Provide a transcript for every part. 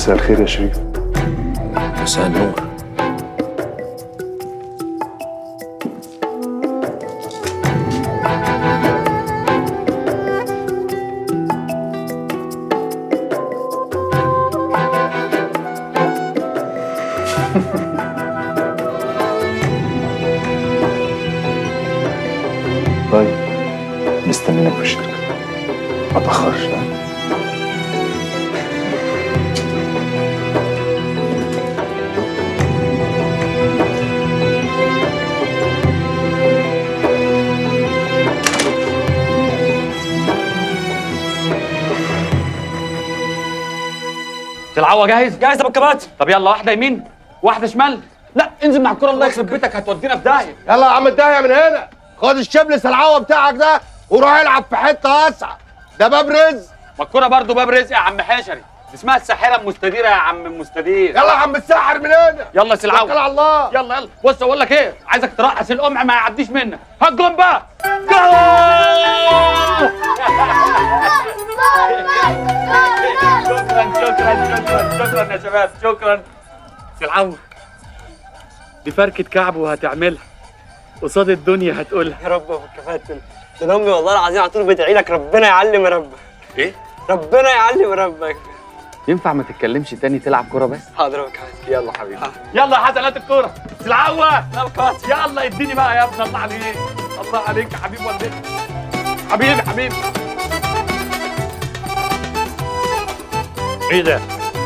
مساء الخير يا شريف مساء النور طيب مستنينك في الشركه ما تاخرش ها؟ العوا جاهز؟ جاهز يا بكبات طب يلا واحدة يمين واحدة شمال لا انزل مع الكرة الله يخرب بيتك هتودينا في داهية يلا يا عم الداهيه من هنا خد الشبلس العوه بتاعك ده وروح العب في حته واسعه ده باب رزق ما الكرة برضه باب رزق يا عم حشري دي اسمها الساحرة المستديرة يا عم المستدير يلا يا عم الساحر من هنا يلا توكل سلعوا على الله يلا يلا بص اقول لك ايه عايزك ترقص القمع ما يعديش منك هات جون بقى جول شكرا شكرا شكرا شكرا يا شباب شكرا سلعوا دي فركة كعب وهتعملها قصاد الدنيا هتقولها يا رب يا كفاتن ده امي والله العظيم على طول بتدعي لك ربنا يعلم ربك ايه؟ ربنا يعلم ربك ينفع ما تتكلمش تاني تلعب كرة بس حاضر يا كفاتن يلا حبيبي يلا يا حسن هات الكورة سلعوة يلا اديني بقى يا ابني الله عليك الله عليك يا حبيب والدتي حبيبي حبيبي ايه ده؟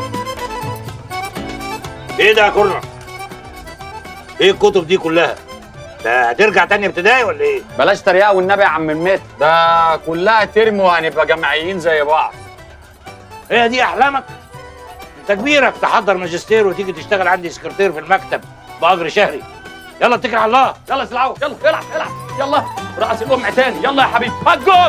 ايه ده يا كورنر؟ ايه الكتب دي كلها؟ ده هترجع تاني ابتدائي ولا ايه؟ بلاش تريقة والنبي يا عم الميت ده كلها ترم وهنبقى جماعيين زي بعض هي دي احلامك؟ انت كبيرك تحضر ماجستير وتيجي تشتغل عندي سكرتير في المكتب باجر شهري يلا اتكل على الله يلا سلعوة يلا العب العب يلا رقص القمع تاني يلا يا حبيبي هات جول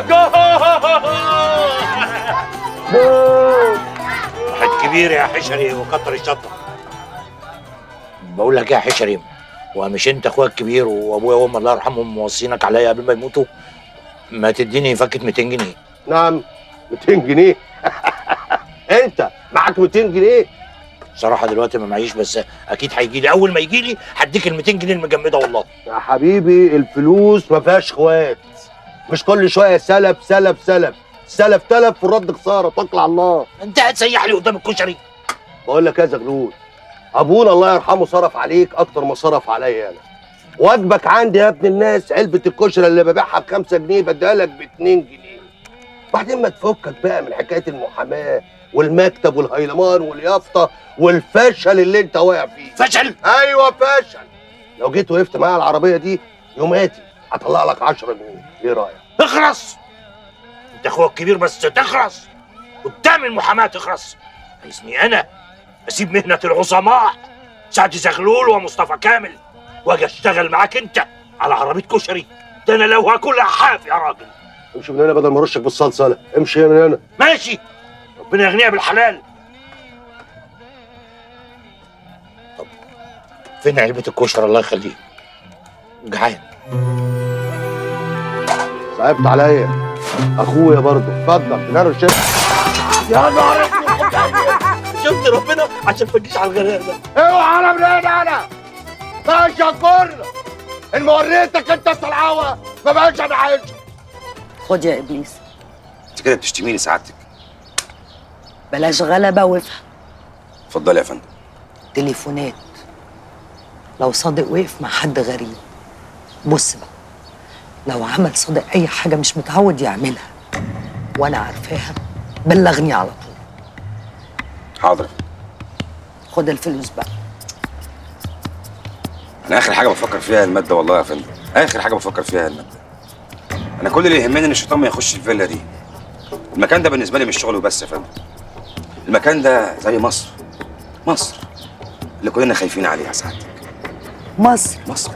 جول واحد كبير يا حشري وكتر الشطه بقول لك ايه يا حشري ومش انت اخويا الكبير وابويا وامي الله يرحمهم موصينك عليا قبل ما يموتوا ما تديني فكه 200 جنيه نعم 200 جنيه انت معاك 200 جنيه صراحه دلوقتي ما معيش بس اكيد هيجي لي اول ما يجي لي هديك ال 200 جنيه المجمده والله يا حبيبي الفلوس ما فيهاش اخوات مش كل شويه سلب سلب سلب سلف تلف والرد خساره توكل على الله انت هتسيح لي قدام الكشري بقول لك يا زغلول ابونا الله يرحمه صرف عليك اكتر ما صرف عليا انا واجبك عندي يا ابن الناس علبه الكشري اللي ببيعها بخمسة جنيه بديها لك ب 2 جنيه بعدين ما تفكك بقى من حكايه المحاماه والمكتب والهيلمان واليافطه والفشل اللي انت واقع فيه فشل ايوه فشل لو جيت وقفت معايا على العربيه دي يوماتي هطلع لك 10 جنيه ايه رايك اخرس انت اخويا الكبير بس تخرس قدام المحاماه تخرس عايزني انا اسيب مهنه العظماء سعد زغلول ومصطفى كامل واجي اشتغل معاك انت على عربيه كشري ده انا لو هاكلها حاف يا راجل امشي من هنا بدل ما ارشك بالصلصله امشي من هنا ماشي ربنا يغنيها بالحلال طب فين علبه الكشري الله يخليك جعان صعبت عليا اخويا برضه اتفضل نار الشيخ يا نهار شفت ربنا عشان ما تجيش على الغلابه اوعى انا من هنا انا ماشي يا كورة ان ما وريتك انت الصلعوه ما بقاش انا عايش خد يا ابليس انت كده بتشتميني سعادتك بلاش غلبه وافهم اتفضلي يا فندم تليفونات لو صادق وقف مع حد غريب بص بقى لو عمل صادق اي حاجه مش متعود يعملها وانا عارفاها بلغني على طول حاضر خد الفلوس بقى انا اخر حاجه بفكر فيها الماده والله يا فندم اخر حاجه بفكر فيها الماده انا كل اللي يهمني ان الشيطان ما يخش الفيلا دي المكان ده بالنسبه لي مش شغل وبس يا فندم المكان ده زي مصر مصر اللي كلنا خايفين عليها سعادتك مصر مصر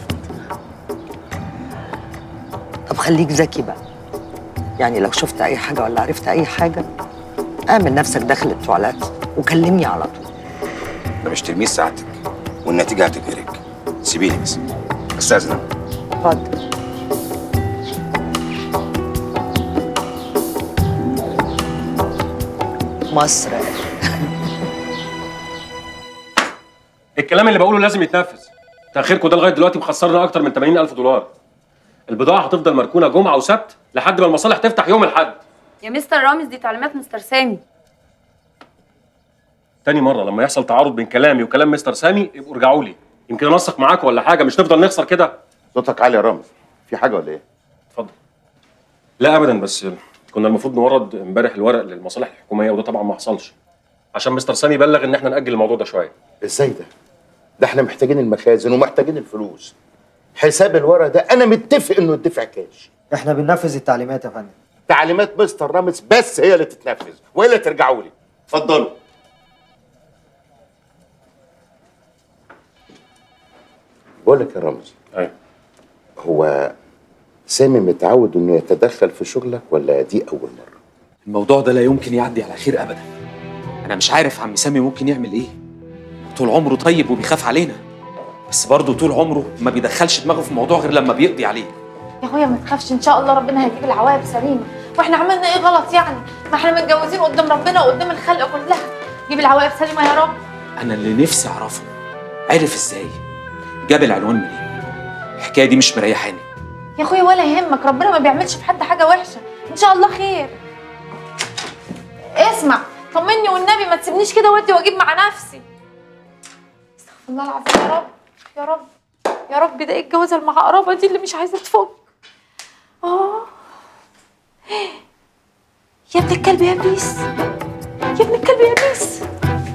طب خليك ذكي بقى يعني لو شفت اي حاجه ولا عرفت اي حاجه اعمل نفسك داخل التواليت وكلمني على طول ده مش تلميذ سعادتك والنتيجه هتبهرك سيبيني بس استاذن اتفضل مصر الكلام اللي بقوله لازم يتنفذ تاخيركم ده لغايه دلوقتي مخسرنا اكتر من 80000 دولار البضاعه هتفضل مركونه جمعه وسبت لحد ما المصالح تفتح يوم الاحد يا مستر رامز دي تعليمات مستر سامي تاني مره لما يحصل تعارض بين كلامي وكلام مستر سامي يبقوا ارجعوا لي يمكن انسق معاكم ولا حاجه مش نفضل نخسر كده صوتك عالي يا رامز في حاجه ولا ايه؟ اتفضل لا ابدا بس كنا المفروض نورد امبارح الورق للمصالح الحكوميه وده طبعا ما حصلش عشان مستر سامي بلغ ان احنا ناجل الموضوع ده شويه ازاي ده؟ ده احنا محتاجين المخازن ومحتاجين الفلوس حساب الورق ده انا متفق انه يدفع كاش احنا بننفذ التعليمات يا فندم تعليمات مستر رامز بس هي اللي تتنفذ والا ترجعوا لي اتفضلوا بقول لك يا رامز ايوه هو سامي متعود انه يتدخل في شغلك ولا دي اول مره الموضوع ده لا يمكن يعدي على خير ابدا انا مش عارف عم سامي ممكن يعمل ايه طول عمره طيب وبيخاف علينا بس برضه طول عمره ما بيدخلش دماغه في موضوع غير لما بيقضي عليه يا اخويا ما تخافش ان شاء الله ربنا هيجيب العواقب سليمه واحنا عملنا ايه غلط يعني ما احنا متجوزين قدام ربنا وقدام الخلق كلها جيب العواقب سليمه يا رب انا اللي نفسي اعرفه عرف ازاي جاب العنوان منين الحكايه دي مش مريحاني يا اخويا ولا يهمك ربنا ما بيعملش في حد حاجه وحشه ان شاء الله خير اسمع طمني والنبي ما تسيبنيش كده ودي واجيب مع نفسي استغفر الله العظيم يا رب يا رب يا رب ده ايه الجوازه المعقربه دي اللي مش عايزه تفك اه يا ابن الكلب يا بيس يا ابن الكلب يا بيس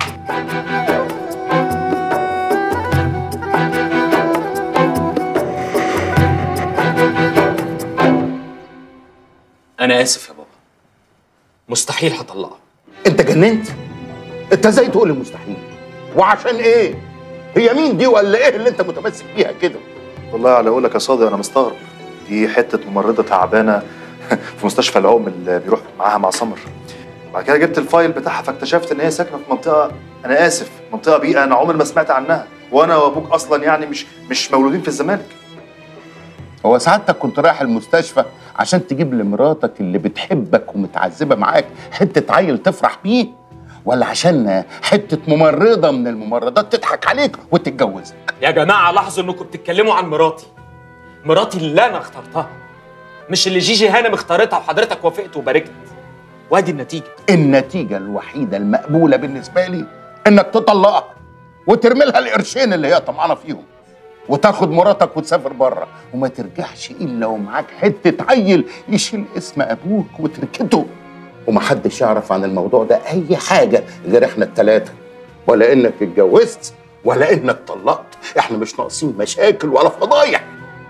انا اسف يا بابا مستحيل هطلقها انت جننت انت ازاي تقول لي مستحيل وعشان ايه هي مين دي ولا ايه اللي انت متمسك بيها كده والله على قولك يا صادق انا مستغرب دي حته ممرضه تعبانه في مستشفى العم اللي بيروح معاها مع سمر بعد كده جبت الفايل بتاعها فاكتشفت ان هي ساكنه في منطقه انا اسف منطقه بيئه انا عمري ما سمعت عنها وانا وابوك اصلا يعني مش مش مولودين في الزمالك هو سعادتك كنت رايح المستشفى عشان تجيب لمراتك اللي بتحبك ومتعذبه معاك حته عيل تفرح بيه ولا عشان حته ممرضه من الممرضات تضحك عليك وتتجوزك يا جماعه لاحظوا انكم بتتكلموا عن مراتي مراتي اللي انا اخترتها مش اللي جيجي هانم اختارتها وحضرتك وافقت وباركت وادي النتيجه النتيجه الوحيده المقبوله بالنسبه لي انك تطلقها وترمي لها القرشين اللي هي طمعانه فيهم وتاخد مراتك وتسافر بره وما ترجعش الا ومعاك حته عيل يشيل اسم ابوك وتركته ومحدش يعرف عن الموضوع ده اي حاجه غير احنا التلاته ولا انك اتجوزت ولا انك طلقت احنا مش ناقصين مشاكل ولا فضايح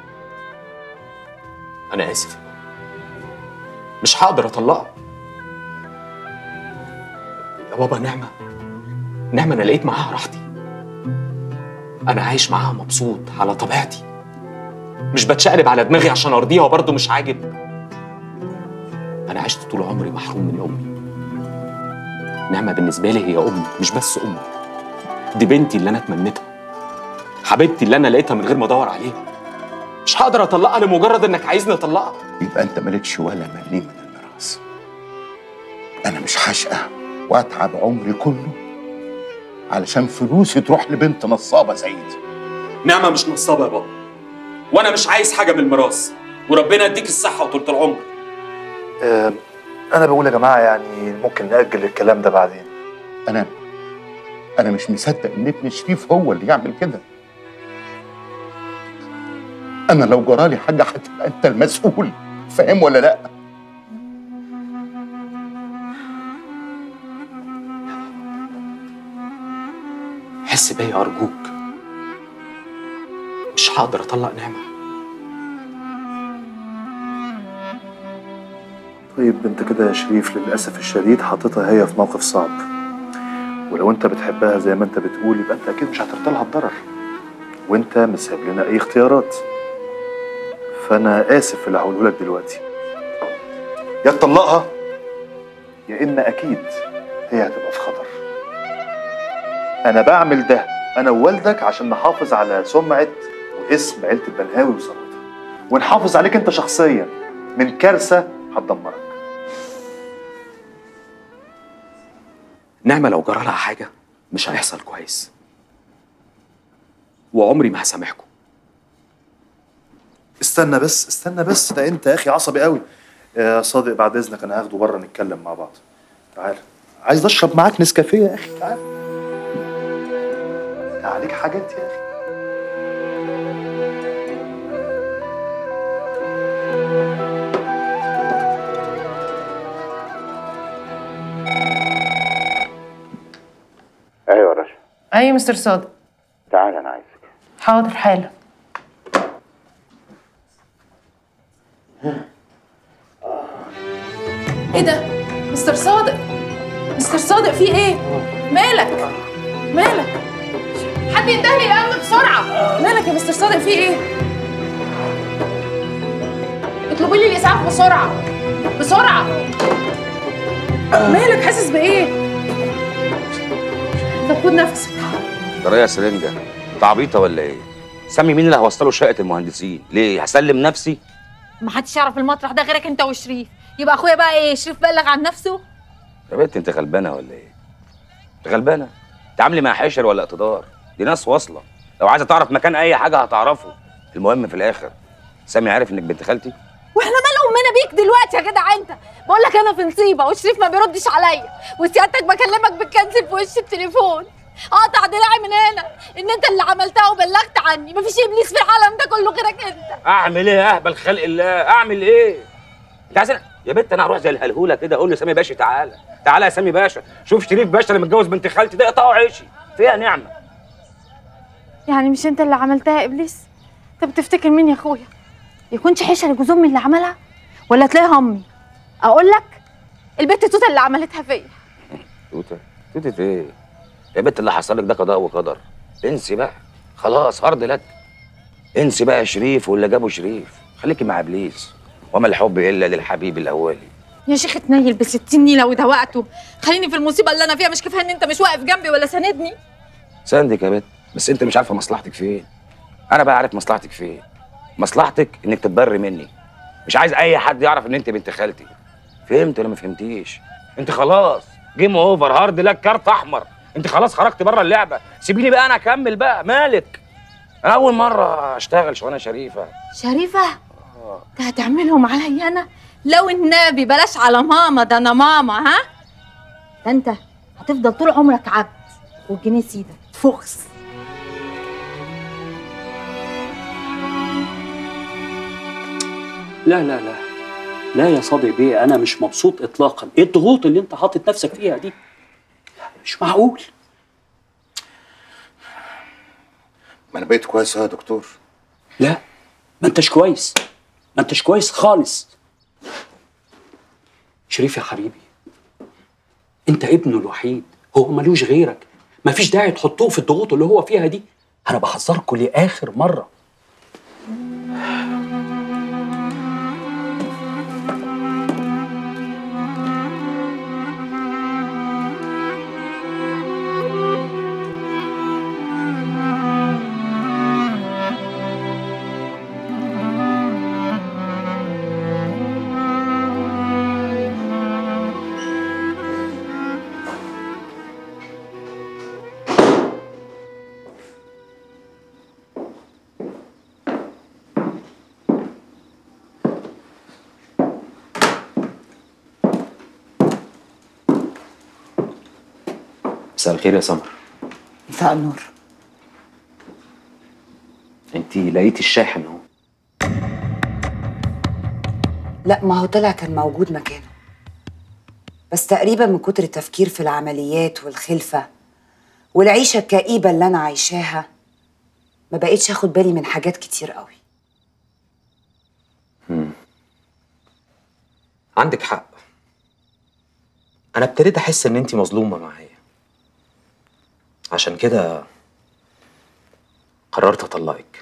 انا اسف مش هقدر اطلقها يا بابا نعمه نعمه انا لقيت معاها راحتي انا عايش معاها مبسوط على طبيعتي مش بتشقلب على دماغي عشان ارضيها وبرضه مش عاجب انا عشت طول عمري محروم من امي نعمه بالنسبه لي هي امي مش بس امي دي بنتي اللي انا اتمنيتها حبيبتي اللي انا لقيتها من غير ما ادور عليها مش هقدر اطلقها لمجرد انك عايزني اطلقها يبقى انت مالكش ولا مليم من الميراث انا مش هشقى واتعب عمري كله علشان فلوسي تروح لبنت نصابه زي دي نعمه مش نصابه يا بابا وانا مش عايز حاجه من الميراث وربنا يديك الصحه وطولة العمر آه، انا بقول يا جماعه يعني ممكن ناجل الكلام ده بعدين انا انا مش مصدق ان ابن شريف هو اللي يعمل كده انا لو جرالي حاجه هتبقى انت المسؤول فاهم ولا لا حس بيا ارجوك مش هقدر اطلق نعمه طيب انت كده يا شريف للاسف الشديد حاططها هي في موقف صعب ولو انت بتحبها زي ما انت بتقول يبقى انت اكيد مش هترضى لها الضرر وانت مش سايب لنا اي اختيارات فانا اسف في اللي هقوله لك دلوقتي يا تطلقها يا اما اكيد هي هتبقى في خطر انا بعمل ده انا ووالدك عشان نحافظ على سمعه واسم عيله البنهاوي وثروتها ونحافظ عليك انت شخصيا من كارثه هتدمرك نعمه لو جرى لها حاجه مش هيحصل كويس وعمري ما هسامحكم استنى بس استنى بس ده انت يا اخي عصبي قوي يا صادق بعد اذنك انا هاخده بره نتكلم مع بعض تعال عايز اشرب معاك نسكافيه يا اخي تعال عليك حاجات يا اخي ايوه يا رشا ايوه مستر صادق تعال انا عايزك حاضر حالا ايه ده مستر صادق مستر صادق في ايه مالك مالك حد ينتهي الامن بسرعه مالك يا مستر صادق في ايه اطلبوا لي الاسعاف بسرعه بسرعه مالك حاسس بايه طب خد نفسك ترى يا سرنجة انت عبيطة ولا ايه؟ سامي مين اللي هوصله شقة المهندسين؟ ليه؟ هسلم نفسي؟ ما حدش يعرف المطرح ده غيرك انت وشريف يبقى اخويا بقى ايه شريف بلغ عن نفسه يا بنت انت غلبانة ولا ايه؟ انت غلبانة؟ تعاملي مع حشر ولا اقتدار؟ دي ناس واصلة لو عايزة تعرف مكان أي حاجة هتعرفه المهم في الآخر سامي عارف إنك بنت خالتي؟ واحنا مال امنا بيك دلوقتي يا جدع انت بقول لك انا في نصيبه وشريف ما بيردش عليا وسيادتك بكلمك بتكنسل في وش التليفون قاطع دراعي من هنا ان انت اللي عملتها وبلغت عني مفيش ابليس في العالم ده كله غيرك انت أعمل إيه يا أهبل خلق الله؟ أعمل إيه؟ أنت عايز يا بنت أنا هروح زي الهلهولة كده أقول له سامي باشا تعالى تعالى يا سامي باشا شوف شريف باشا اللي متجوز بنت خالتي ده يقطعوا عيشي فيها نعمة يعني مش انت اللي عملتها يا ابليس انت بتفتكر مين يا اخويا يكونش حشر جوز امي اللي عملها ولا تلاقيها امي اقول لك البت توته اللي عملتها فيا توتة توتة إيه؟ يا بنت اللي حصل لك ده قضاء وقدر انسي بقى خلاص هارد لك انسي بقى شريف واللي جابه شريف خليكي مع ابليس وما الحب الا للحبيب الاولي يا شيخ اتنيل بستين نيله وده وقته خليني في المصيبه اللي انا فيها مش كفايه ان انت مش واقف جنبي ولا ساندني ساندك يا بنت بس انت مش عارفه مصلحتك فين انا بقى عارف مصلحتك فين مصلحتك انك تتبري مني مش عايز اي حد يعرف ان انت بنت خالتي فهمت ولا ما فهمتيش انت خلاص جيم اوفر هارد لك كارت احمر انت خلاص خرجت بره اللعبه سيبيني بقى انا اكمل بقى مالك انا اول مره اشتغل شغلانه شريفه شريفه ده هتعملهم عليا انا لو النبي بلاش على ماما ده انا ماما ها ده انت هتفضل طول عمرك عبد والجنيه سيدك فخس لا لا لا لا يا صادق بيه انا مش مبسوط اطلاقا ايه الضغوط اللي انت حاطط نفسك فيها دي لا، مش معقول ما انا بقيت كويس أهو يا دكتور لا ما انتش كويس ما انتش كويس خالص شريف يا حبيبي انت ابنه الوحيد هو ملوش غيرك مفيش داعي تحطوه في الضغوط اللي هو فيها دي انا بحذركم لاخر مره مساء الخير يا سمر مساء النور انت لقيتي الشاحن اهو لا ما هو طلع كان موجود مكانه بس تقريبا من كتر التفكير في العمليات والخلفة والعيشة الكئيبة اللي أنا عايشاها ما بقيتش أخد بالي من حاجات كتير قوي مم. عندك حق انا ابتديت احس ان انت مظلومه معايا عشان كده قررت اطلقك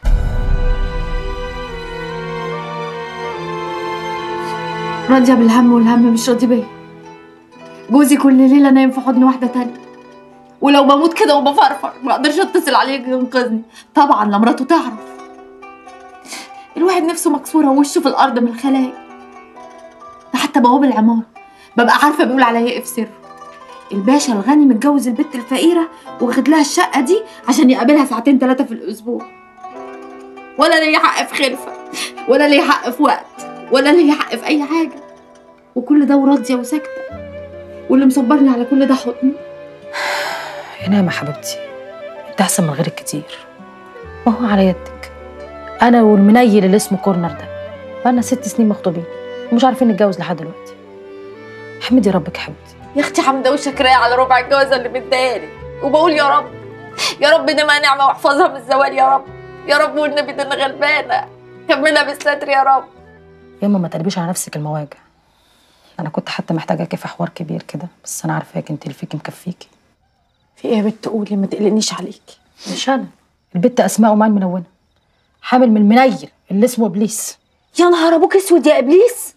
راضية بالهم والهم مش راضي بيا جوزي كل ليلة نايم في حضن واحدة تانية ولو بموت كده وبفرفر ما اقدرش اتصل عليه ينقذني طبعا لا مراته تعرف الواحد نفسه مكسورة ووشه في الأرض من الخلايا ده حتى بواب العمارة ببقى عارفة بيقول عليا ايه في سره الباشا الغني متجوز البت الفقيرة واخد لها الشقة دي عشان يقابلها ساعتين ثلاثة في الأسبوع ولا ليا حق في خلفة ولا ليا حق في وقت ولا ليا حق في أي حاجة وكل ده وراضية وساكتة واللي مصبرني على كل ده حضني يا نعمة حبيبتي انت احسن من غيرك كتير وهو على يدك انا والمنيل اللي اسمه كورنر ده بقالنا ست سنين مخطوبين ومش عارفين نتجوز لحد دلوقتي حمدي ربك يا حبيبتي يا اختي حمده وشكرية على ربع الجوازة اللي مديهالي وبقول يا رب يا رب نعمة نعمة واحفظها من الزوال يا رب يا رب والنبي ده انا غلبانة كملها بالستر يا رب ياما ما تقلبيش على نفسك المواجع انا كنت حتى محتاجاكي في حوار كبير كده بس انا عارفاك انت اللي فيكي مكفيكي في ايه يا بنت قولي ما تقلقنيش عليكي مش انا البت اسماء ومان منونه حامل من المنيل اللي اسمه ابليس يا نهار ابوك اسود يا ابليس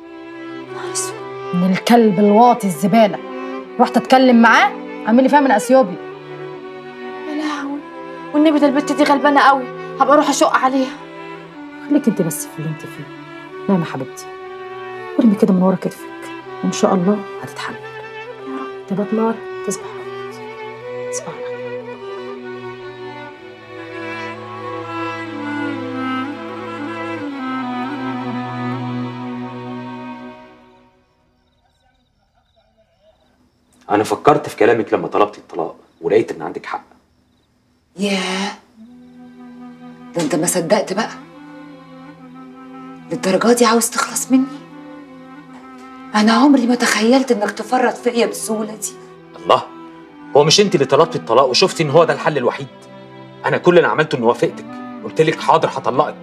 من الكلب الواطي الزباله رحت اتكلم معاه عامل لي فيها من اثيوبيا يا لهوي والنبي ده البت دي غلبانة قوي هبقى اروح اشق عليها خليك انت بس في اللي انت فيه نعم يا حبيبتي ارمي كده من ورا كتفك وان شاء الله هتتحمل يا رب تبقى نار تصبح على خير. تصبح على خير. انا فكرت في كلامك لما طلبتي الطلاق ولقيت ان عندك حق ياه ده انت ما صدقت بقى للدرجة دي عاوز تخلص مني انا عمري ما تخيلت انك تفرط فيا بالسهولة دي الله هو مش انت اللي طلبتي الطلاق وشفتي ان هو ده الحل الوحيد انا كل اللي عملته اني وافقتك قلت لك حاضر هطلقك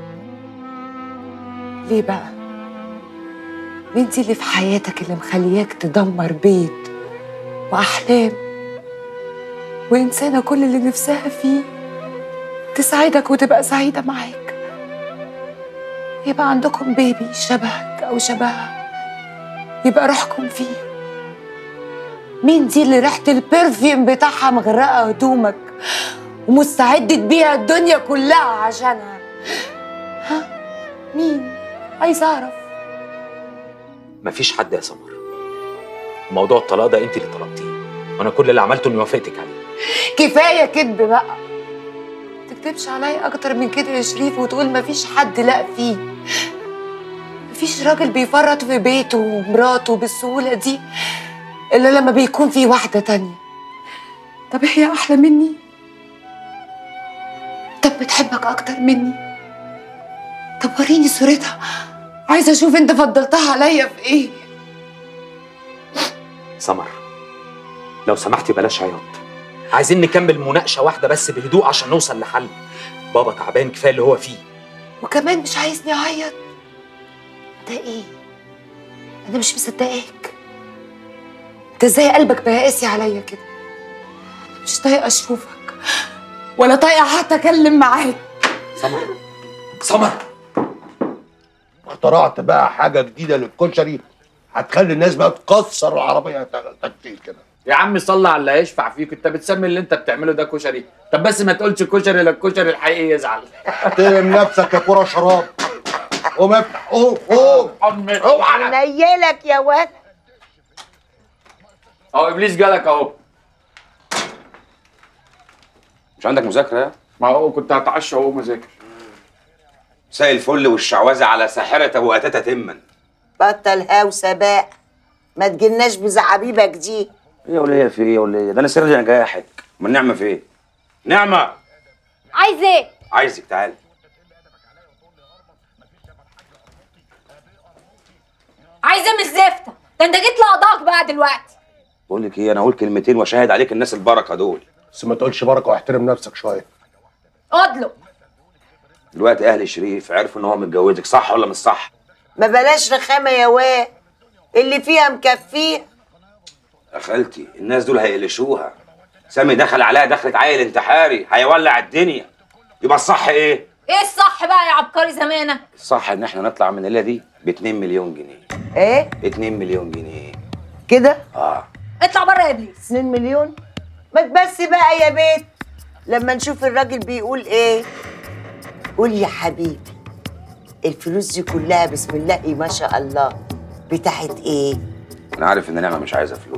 ليه بقى مين دي اللي في حياتك اللي مخلياك تدمر بيت واحلام وانسانه كل اللي نفسها فيه تساعدك وتبقى سعيده معاك يبقى عندكم بيبي شبهك او شبهها يبقى روحكم فيه مين دي اللي ريحه البرفيوم بتاعها مغرقه هدومك ومستعد تبيع الدنيا كلها عشانها ها مين عايزه اعرف مفيش حد يا سمر موضوع الطلاق ده انت اللي طلبتيه وانا كل اللي عملته اني وافقتك عليه كفايه كذب بقى تكتبش عليا اكتر من كده يا شريف وتقول مفيش حد لا فيه مفيش راجل بيفرط في بيته ومراته بالسهوله دي الا لما بيكون في واحده تانية طب هي احلى مني طب بتحبك اكتر مني طب وريني صورتها عايزه اشوف انت فضلتها عليا في ايه سمر لو سمحتي بلاش عياط عايزين نكمل مناقشه واحده بس بهدوء عشان نوصل لحل بابا تعبان كفايه اللي هو فيه وكمان مش عايزني اعيط ده ايه انا مش مصدقاك انت ازاي قلبك بقى قاسي عليا كده انا مش طايقه اشوفك ولا طايقه حتى اتكلم معاك سمر سمر اخترعت بقى حاجه جديده للكشري هتخلي الناس بقى تكسر العربيه تكتيل كده يا عم صلي على اللي هيشفع فيك انت بتسمي اللي انت بتعمله ده كشري طب بس ما تقولش كشري لا الكشري الحقيقي يزعل احترم نفسك يا كرة شراب قوم افتح قوم قوم اوعى نيلك يا واد اهو ابليس جالك اهو مش عندك مذاكره ما هو كنت هتعشى اهو مذاكر مساء الفل والشعوذه على ساحره ابو اتاتا تما بطل هوسه بقى ما تجيلناش بزعابيبك دي ايه يا وليه في ايه يا وليه ده انا سري انا جاي احك امال النعمه في ايه نعمه عايز ايه؟ عايزك تعالي عايز ايه من الزفته؟ ده انت جيت لقضاك بقى دلوقتي بقول لك ايه انا هقول كلمتين واشاهد عليك الناس البركه دول بس ما تقولش بركه واحترم نفسك شويه اطلب دلوقتي اهل شريف عرفوا ان هو متجوزك صح ولا مش صح ما بلاش رخامه يا واد اللي فيها مكفيه يا خالتي الناس دول هيقلشوها سامي دخل عليها دخلة عيل انتحاري هيولع الدنيا يبقى الصح ايه ايه الصح بقى يا عبقري زمانك؟ الصح ان احنا نطلع من الليله دي ب 2 مليون جنيه ايه 2 مليون جنيه كده اه اطلع بره يا ابليس 2 مليون ما تبس بقى يا بيت لما نشوف الراجل بيقول ايه قول يا حبيبي الفلوس دي كلها بسم الله ما شاء الله بتاعت ايه انا عارف ان نعمه مش عايزه فلوس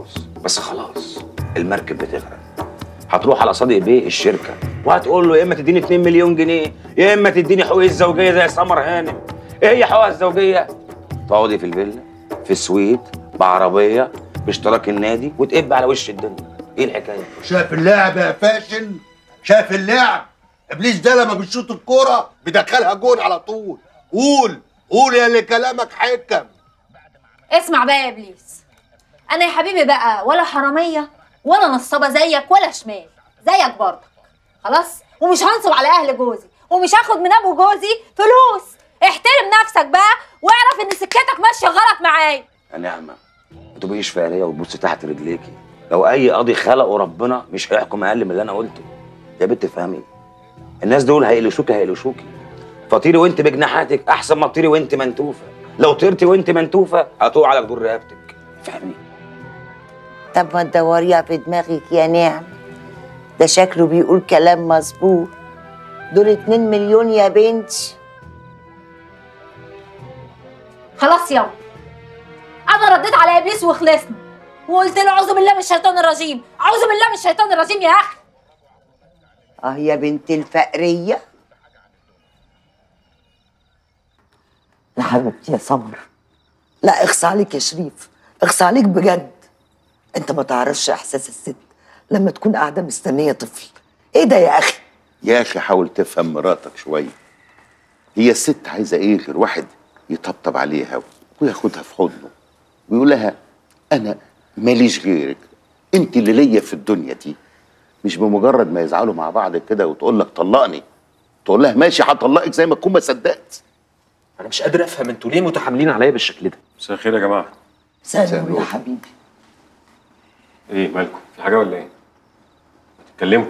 بس خلاص المركب بتغرق هتروح على صديق بيه الشركه وهتقول له يا اما تديني 2 مليون جنيه يا اما تديني حقوقي الزوجيه زي سمر هانم ايه هي حقوقها الزوجيه تقعدي في الفيلا في السويت بعربيه باشتراك النادي وتقب على وش الدنيا ايه الحكايه شاف اللعب يا فاشل شاف اللعب ابليس ده لما بيشوط الكوره بيدخلها جون على طول قول قول يا اللي كلامك حكم اسمع بقى يا ابليس انا يا حبيبي بقى ولا حراميه ولا نصابه زيك ولا شمال زيك برضه خلاص ومش هنصب على اهل جوزي ومش هاخد من ابو جوزي فلوس احترم نفسك بقى واعرف ان سكتك ماشيه غلط معايا يا نعمه ما تبقيش فقريه وتبصي تحت رجليكي لو اي قاضي خلقه ربنا مش هيحكم اقل من اللي انا قلته يا بنت افهمي الناس دول هيقلشوكي هيقلشوكي فطيري وانت بجناحاتك احسن ما تطيري وانت منتوفه لو طرتي وانت منتوفه هتقع على جدور رقبتك فهمي طب ما تدوريها في دماغك يا نعم ده شكله بيقول كلام مظبوط دول اتنين مليون يا بنتي خلاص يلا انا رديت على ابليس وخلصنا وقلت له اعوذ بالله من الشيطان الرجيم اعوذ بالله من الشيطان الرجيم يا اخي اه يا بنت الفقريه يا حبيبتي يا سمر لا اخصى عليك يا شريف اخصى عليك بجد انت ما تعرفش احساس الست لما تكون قاعده مستنيه طفل ايه ده يا اخي يا اخي حاول تفهم مراتك شويه هي الست عايزه ايه غير واحد يطبطب عليها وياخدها في حضنه ويقول لها انا ماليش غيرك انت اللي ليا في الدنيا دي مش بمجرد ما يزعلوا مع بعض كده وتقول لك طلقني تقول لها ماشي هطلقك زي ما تكون ما صدقت انا مش قادر افهم انتوا ليه متحاملين عليا بالشكل ده مساء الخير يا جماعه سلام يا حبيبي ايه مالكم في حاجه ولا ايه تتكلموا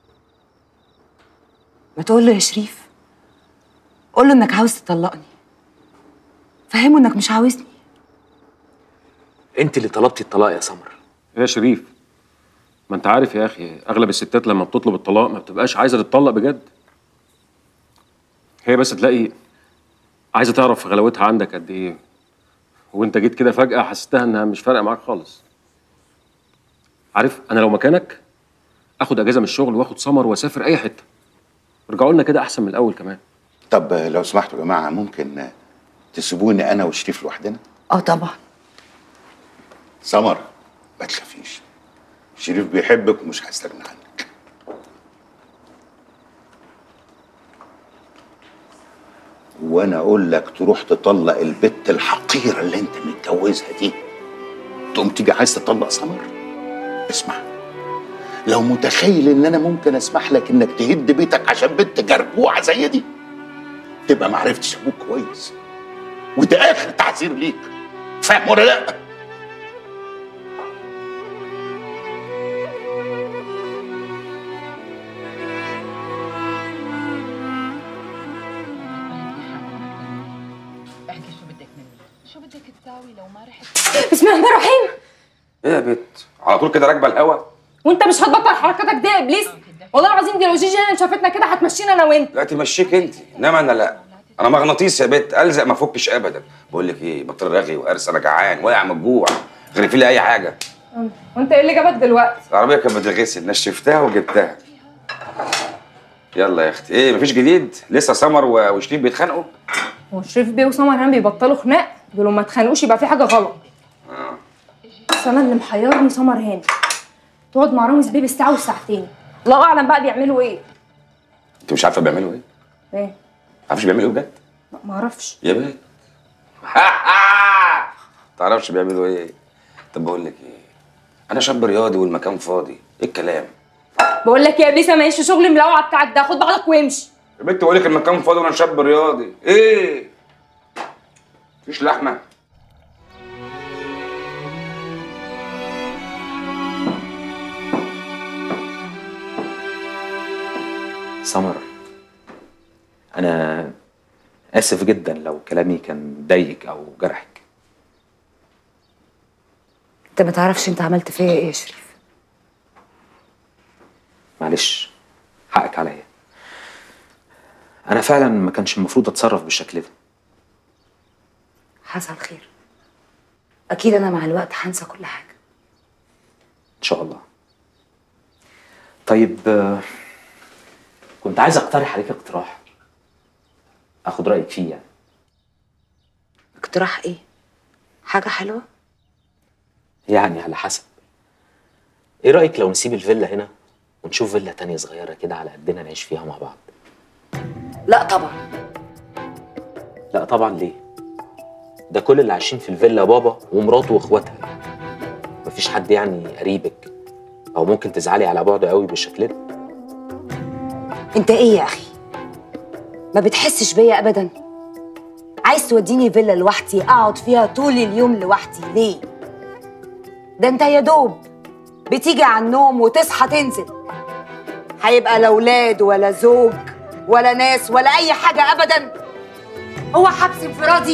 ما تقول له يا شريف قول له انك عاوز تطلقني فهمه انك مش عاوزني انت اللي طلبتي الطلاق يا سمر يا شريف ما انت عارف يا اخي اغلب الستات لما بتطلب الطلاق ما بتبقاش عايزه تتطلق بجد هي بس تلاقي عايزه تعرف غلاوتها عندك قد ايه وانت جيت كده فجاه حسيتها انها مش فارقه معاك خالص عارف انا لو مكانك اخد اجازه من الشغل واخد سمر واسافر اي حته رجعوا لنا كده احسن من الاول كمان طب لو سمحتوا يا جماعه ممكن تسيبوني انا وشريف لوحدنا اه طبعا سمر ما تخافيش شريف بيحبك ومش هيستغنى عنك وانا اقول لك تروح تطلق البت الحقيره اللي انت متجوزها دي تقوم تيجي عايز تطلق سمر اسمع لو متخيل ان انا ممكن اسمح لك انك تهد بيتك عشان بنت جربوعه زي دي تبقى ما عرفتش ابوك كويس وده اخر تعذير ليك فاهم ولا لا؟ بسم الله الرحمن الرحيم ايه يا بت على طول كده راكبه الهوا وانت مش هتبطل حركاتك دي يا ابليس والله العظيم دي لو جيجي هنا شافتنا كده هتمشينا انا وانت لا تمشيك انت انما انا لا انا مغناطيس يا بت الزق ما فكش ابدا بقول لك ايه بطل رغي وقرص انا جعان واقع من الجوع غرفي لي اي حاجه وانت ايه اللي جابك دلوقتي العربيه كانت بتغسل نشفتها وجبتها يلا يا اختي ايه مفيش جديد لسه سمر و- وشريف بيتخانقوا هو شريف بيه وسمر هان بيبطلوا خناق دول لما اتخانقوش يبقى في حاجه غلط آه. بس انا اللي محيرني سمر هاني تقعد مع رامز بيه بالساعه والساعتين الله اعلم بقى بيعملوا ايه انت مش عارفه بيعملوا ايه ايه عارفش بيعملوا ايه بجد لا ما اعرفش يا بنت تعرفش بيعملوا ايه طب بقول لك ايه انا شاب رياضي والمكان فاضي ايه الكلام بقول لك يا ابليس انا ماليش في شغل الملوعه بتاعك ده خد بعضك وامشي يا بنت بقول لك المكان فاضي وانا شاب رياضي ايه مفيش لحمه سمر انا اسف جدا لو كلامي كان ضايقك او جرحك انت ما تعرفش انت عملت فيا ايه يا شريف معلش حقك عليا انا فعلا ما كانش المفروض اتصرف بالشكل ده حصل خير اكيد انا مع الوقت هنسى كل حاجه ان شاء الله طيب آه، كنت عايز اقترح عليك اقتراح اخد رايك فيه يعني اقتراح ايه حاجه حلوه يعني على حسب ايه رايك لو نسيب الفيلا هنا ونشوف فيلا تانية صغيره كده على قدنا نعيش فيها مع بعض لا طبعا لا طبعا ليه ده كل اللي عايشين في الفيلا بابا ومراته واخواتها مفيش حد يعني قريبك او ممكن تزعلي على بعده قوي بالشكل ده انت ايه يا اخي ما بتحسش بيا ابدا عايز توديني فيلا لوحدي اقعد فيها طول اليوم لوحدي ليه ده انت يا دوب بتيجي على النوم وتصحى تنزل هيبقى لا ولاد ولا زوج ولا ناس ولا اي حاجه ابدا هو حبس انفرادي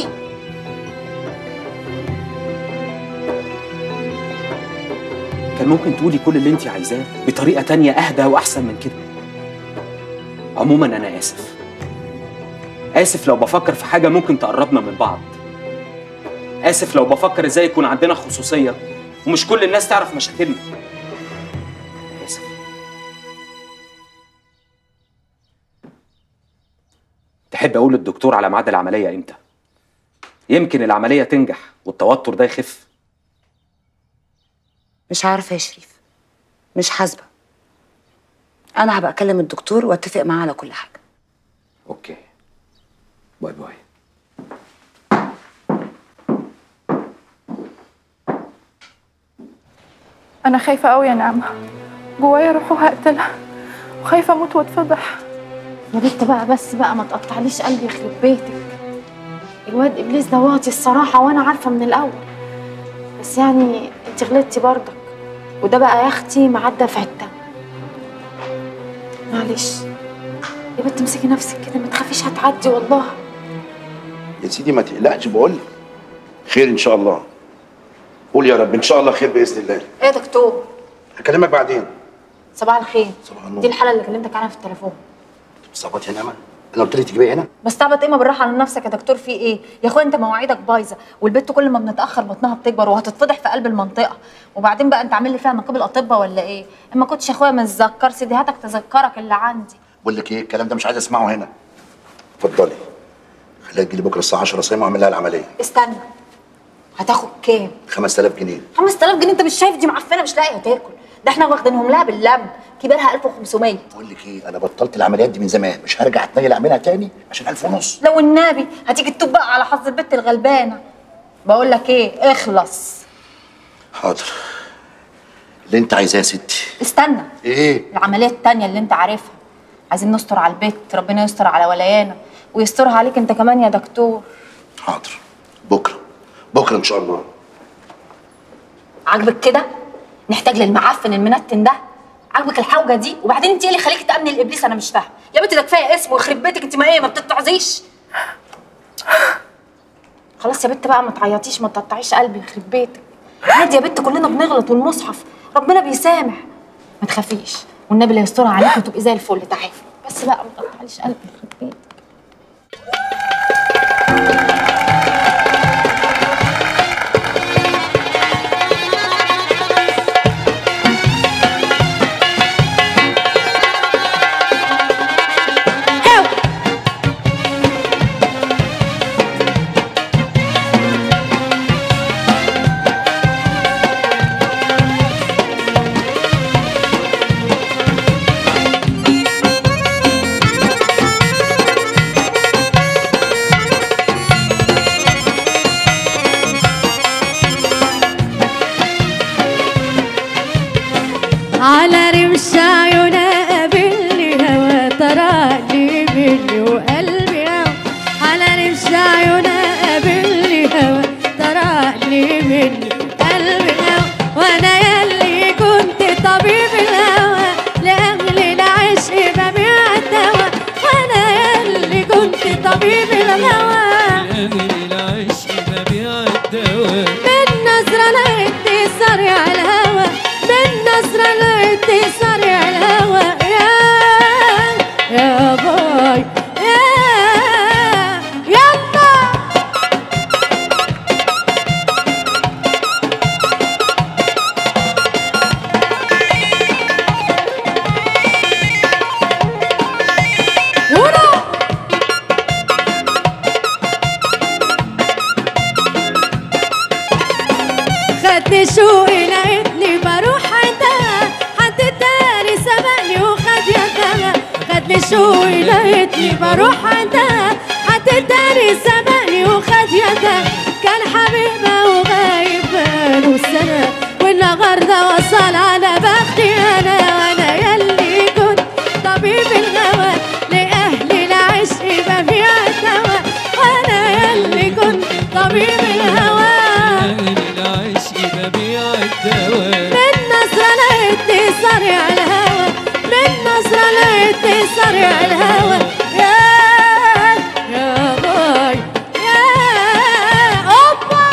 كان ممكن تقولي كل اللي انت عايزاه بطريقه تانية اهدى واحسن من كده عموما انا اسف اسف لو بفكر في حاجه ممكن تقربنا من بعض اسف لو بفكر ازاي يكون عندنا خصوصيه ومش كل الناس تعرف مشاكلنا اسف تحب اقول للدكتور على ميعاد العمليه امتى يمكن العمليه تنجح والتوتر ده يخف مش عارفه يا شريف مش حاسبه انا هبقى اكلم الدكتور واتفق معاه على كل حاجه اوكي باي باي انا خايفه قوي يا نعمه جوايا روح وهقتلها وخايفه اموت واتفضح يا بنت بقى بس بقى ما تقطعليش قلبي يخرب بيتك الواد ابليس ده واطي الصراحه وانا عارفه من الاول بس يعني انت غلطتي برضك وده بقى يا اختي معدى في حته معلش يا بنت امسكي نفسك كده ما تخافيش هتعدي والله يا سيدي ما تقلقش بقول لك. خير ان شاء الله قول يا رب ان شاء الله خير باذن الله ايه يا دكتور هكلمك بعدين صباح الخير صباح النور دي الحاله اللي كلمتك عنها في التليفون صبات يا نعمه انا قلت لك تجيبي هنا بستعبط ايه ما بالراحه على نفسك يا دكتور في ايه يا اخويا انت مواعيدك بايظه والبت كل ما بنتاخر بطنها بتكبر وهتتفضح في قلب المنطقه وبعدين بقى انت عامل لي فيها منقب الاطباء ولا ايه اما كنتش يا اخويا متذكر سيديهاتك تذكرك اللي عندي بقول لك ايه الكلام ده مش عايز اسمعه هنا اتفضلي خليها تجيلي بكره الساعه 10 صايمه واعمل لها العمليه استنى هتاخد كام 5000 جنيه 5000 جنيه انت مش شايف دي معفنه مش لاقيه تاكل ده احنا واخدينهم لها باللم كبيرها 1500 بقول لك ايه انا بطلت العمليات دي من زمان مش هرجع اتنيل اعملها تاني عشان 1000 ونص لو النبي هتيجي تتوب بقى على حظ البت الغلبانه بقول لك ايه اخلص حاضر اللي انت عايزاه يا ستي استنى ايه العمليه التانية اللي انت عارفها عايزين نستر على البيت ربنا يستر على ولايانا ويسترها عليك انت كمان يا دكتور حاضر بكره بكره ان شاء الله عاجبك كده نحتاج للمعفن المنتن ده عاجبك الحوجه دي وبعدين انت ايه اللي خليك تامني الابليس انا مش فاهمه يا بنتي ده كفايه اسم ويخرب بيتك انت ما ايه ما بتتعظيش خلاص يا بنت بقى ما تعيطيش ما تقطعيش قلبي يخرب بيتك عادي يا بنت كلنا بنغلط والمصحف ربنا بيسامح ما تخافيش والنبي لا يسترها عليك وتبقي زي الفل تعالي بس بقى ما تقطعليش قلبي يخرب بيتك Thank خدني شوقي لقيتني بروح عندها حد تاني سبقني وخد يدها خدني شوقي لقيتني بروح عندها حد تاني سبقني وخد يدها كان حبيبها وغايب بقاله سنة والنهارده وصل على بختي انا وانا يلي كنت طبيب الهوى لاهلي العشق ببيع الدواء وانا يلي كنت طبيب الهوى العشق ببيع الدواء من نظرة لقيتني صريع الهوى من نظرة لقيتني صريع الهوى يا يا باي يا اوبا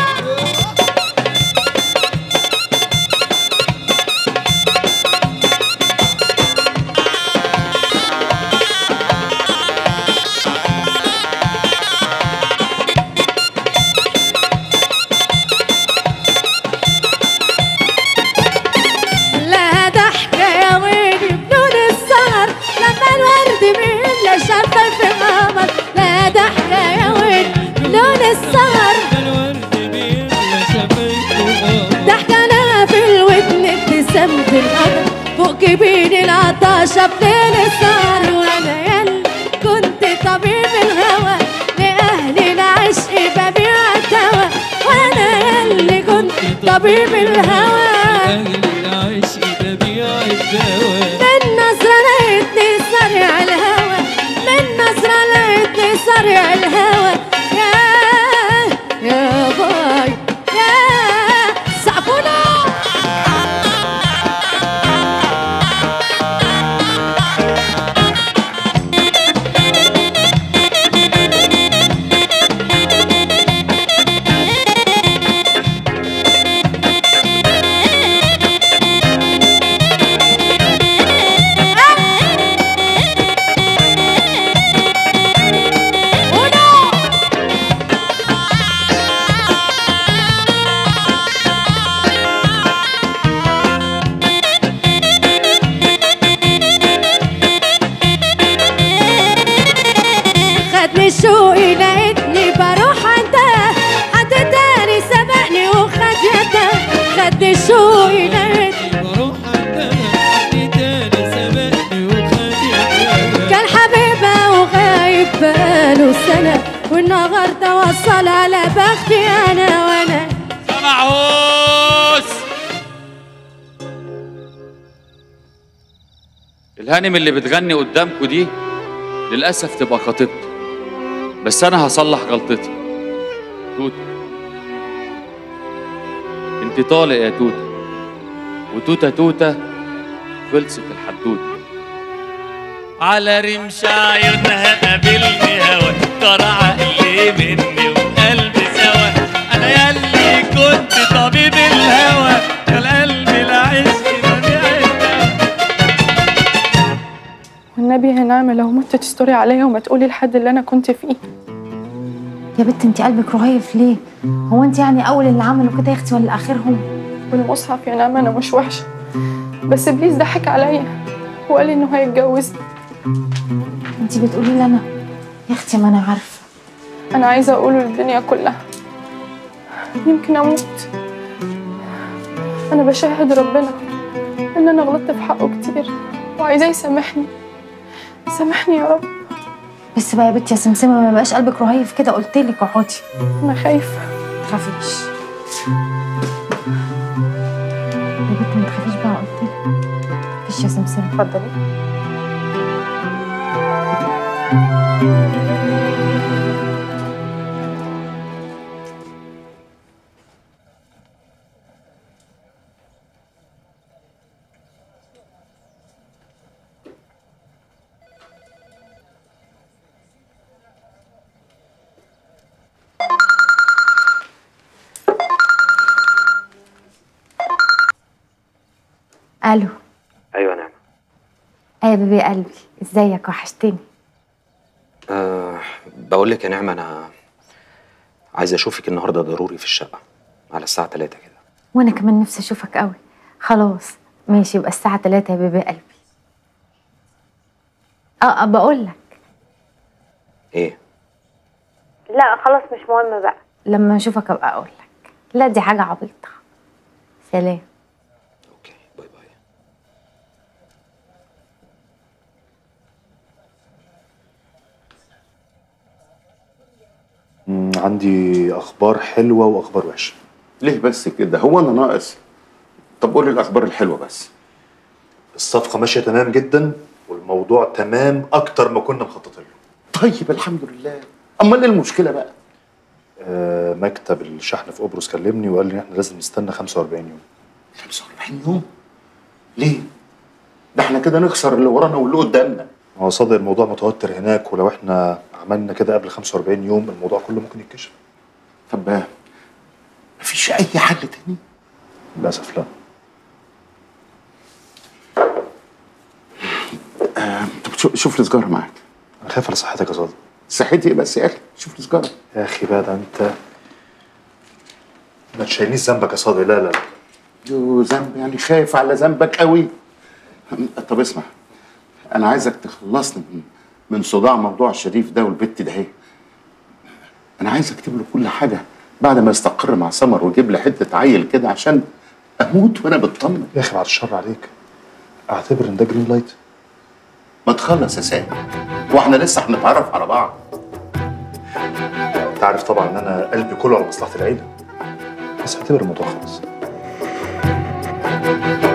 لا ضحكة يا ويلي بدون السهر لما الورد بيملى شفة في القمر لا ضحكة يا ويلي بدون السهر ضحكة أنا في الودن ابتسامة القمر فوق جبين العطاشة بليل السهر وأنا يلي كنت طبيب الهوى لأهلي العشق ببيع الدواء وأنا يلي كنت طبيب الهوى العشق ببيع الدواء من نظرة لقيتني صريع الهوى من نظرة لقيتني صريع الهوى يا يا باي يا سقفونا خدني شوقي لقيتني بروح عندها حد تاني سبقني وخد يدها خدني شوقي لقيتني بروح عندها حد تاني سبقني وخد يدها كان حبيبها وغايب بقاله سنة والنهاردة وصل على بختي أنا وأنا معوس الهانم اللي بتغني قدامكوا دي للأسف تبقى خطيبتي بس أنا هصلح غلطتي توتة انت طالق يا توتة وتوتة توتة خلصت الحدوتة على رمش عيونها قابلني هوا طار عقلي مني وقلبي سوا انا ياللي كنت طبيب الهوى يا القلب العشق ببيع الدواء والنبي يا نعمة لو مت تستوري عليا وما تقولي لحد اللي أنا كنت فيه يا بنت انت قلبك رهيف ليه هو انت يعني اول اللي عملوا كده يا اختي ولا اخرهم والمصحف يا نعمة أنا مش وحشة بس إبليس ضحك عليا وقال إنه هيتجوزني انت بتقولي لي انا يا اختي ما انا عارفه أنا عايزة أقوله للدنيا كلها يمكن أموت أنا بشهد ربنا إن أنا غلطت في حقه كتير وعايزاه يسامحني سامحني يا رب بس بقى يا بنتي يا سمسمه ما بقاش قلبك رهيف كده قلت لك اقعدي أنا خايفة تخافيش يا بنتي ما تخافيش بقى قلت لك مفيش يا سمسمه اتفضلي الو ايوه نعم ايه يا بيبي قلبي ازيك وحشتني أه بقول لك يا نعمه انا عايز اشوفك النهارده ضروري في الشقه على الساعه 3 كده وانا كمان نفسي اشوفك قوي خلاص ماشي يبقى الساعه 3 يا بيبي قلبي اه آه، بقول لك ايه لا خلاص مش مهم بقى لما اشوفك ابقى اقول لك لا دي حاجه عبيطه سلام مم، عندي اخبار حلوه واخبار وحشه ليه بس كده هو انا ناقص طب قول الاخبار الحلوه بس الصفقه ماشيه تمام جدا والموضوع تمام اكتر ما كنا مخططين له طيب الحمد لله امال ايه المشكله بقى آه مكتب الشحن في قبرص كلمني وقال لي ان احنا لازم نستنى 45 يوم 45 يوم ليه ده احنا كده نخسر اللي ورانا واللي قدامنا هو صدق الموضوع متوتر هناك ولو احنا عملنا كده قبل 45 يوم الموضوع كله ممكن يتكشف طب مفيش اي حل تاني للاسف لا آه، طب شو- شوف لي سجاره معاك انا خايف على صحتك يا صادق صحتي ايه بس يا اخي شوف لي سجاره يا اخي بقى ده انت ما تشيلنيش ذنبك يا صادق لا لا لا يو ذنب يعني خايف على ذنبك قوي طب اسمع انا عايزك تخلصني من من صداع موضوع الشريف ده والبت ده اهي انا عايز اكتب له كل حاجه بعد ما يستقر مع سمر ويجيب لي حته عيل كده عشان اموت وانا بطمن يا اخي بعد الشر عليك اعتبر ان ده جرين لايت ما تخلص يا سامي واحنا لسه هنتعرف على بعض انت عارف طبعا ان انا قلبي كله على مصلحه العيله بس اعتبر الموضوع خلص